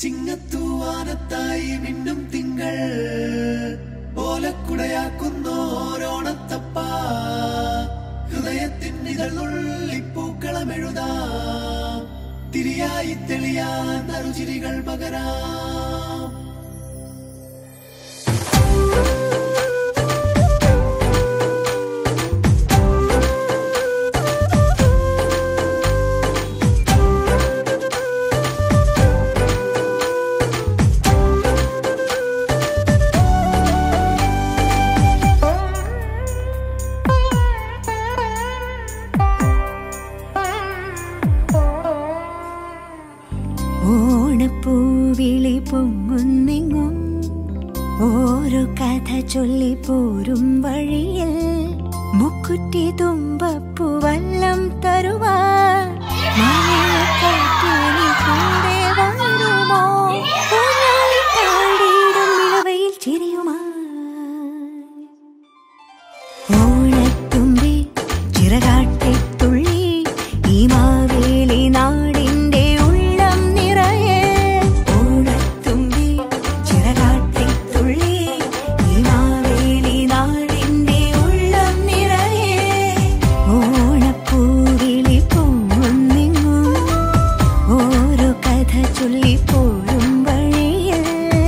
ചിങ്ങത്തൂവാനത്തായി മിന്നും തിങ്കൾ ഓലക്കുടയാക്കുന്നോരോണത്തപ്പ ഹൃദയത്തിൻ ഇതളുള്ളിപ്പൂക്കളമെഴുതാം തിരിയായി തെളിയാൻ നറുചിരികൾ പകരാം ഓണപ്പൂവിളി പൊങ്ങുന്നെങ്ങും ഓരോ കഥ ചൊല്ലി പോരും വഴിയിൽ മുക്കുറ്റി തുമ്പപ്പൂ വല്ലം തരുവാൻ മഴക്കാറ്റിനി കൂടെ വരുമോ ഊഞ്ഞാലിട്ടാടിയിടും ഇളവയിൽ ചിരിയുമാ ഓണത്തുമ്പി ചിറകാട്ടിത്തുള്ളി ഈ മാവേലി നാടിന്റെ ഉള്ളം നിറയെ ഓണത്തുമ്പി ചിറകാട്ടിത്തുള്ളി ഈ മാവേലി നാടിന്റെ ഉള്ളം നിറയെ ഓണപ്പൂവിളി പൊങ്ങുന്നെങ്ങും ഓരോ കഥ ചൊല്ലി പോരും വഴിയിൽ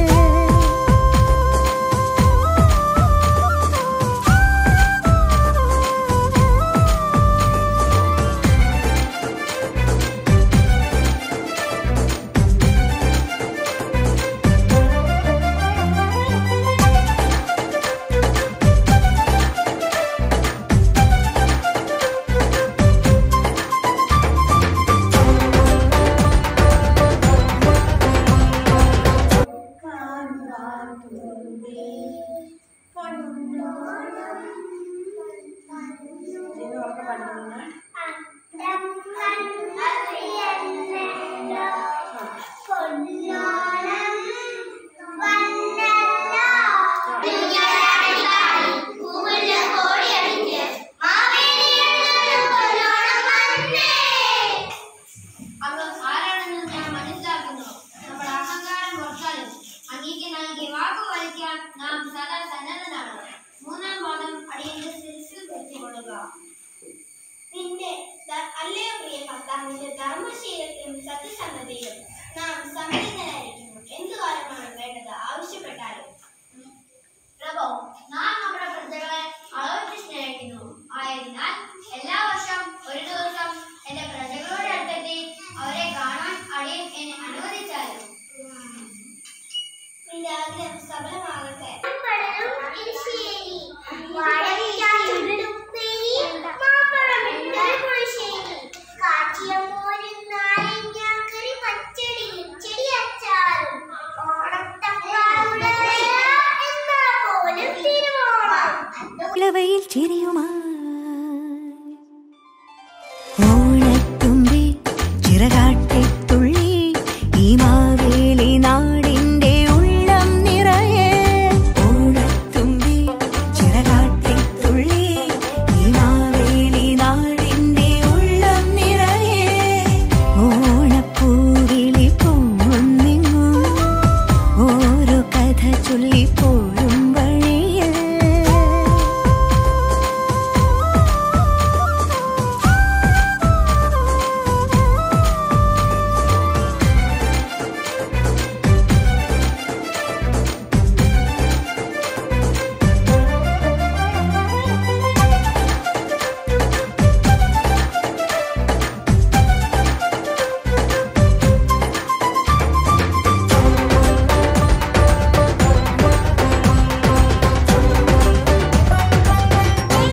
അങ്ങ് ആരാണെന്ന് ഞാൻ മനസ്സിലാക്കുന്നു നമ്മൾ അഹങ്കാരം പുറത്താലും അങ്ങേക്ക് നൽകിയ വാക്ക് പാലിക്കാൻ നാം സദാ സന്നദ്ധനാണ് മൂന്നാം പാദം അടിയന്റെ ശിരസിൽ കുത്തിക്കൊള്ളുക നിന്റെ ധ- അല്ലയോ പ്രിയ ഭർത്താവിന്റെ ധർമ്മശീലത്തിലും സത്യസന്ധതയിലും നാം സമ്മതിതരായിരിക്കുന്നു എന്തു കാലമാണ് വേണ്ടത് ആവശ്യപ്പെട്ടാലും പ്രഭോ നാം നമ്മുടെ പ്രജകളെ അളവറ്റ് സ്നേഹിക്കുന്നു ആയതിനാൽ എല്ലാ വർഷം ഒരു ദിവസം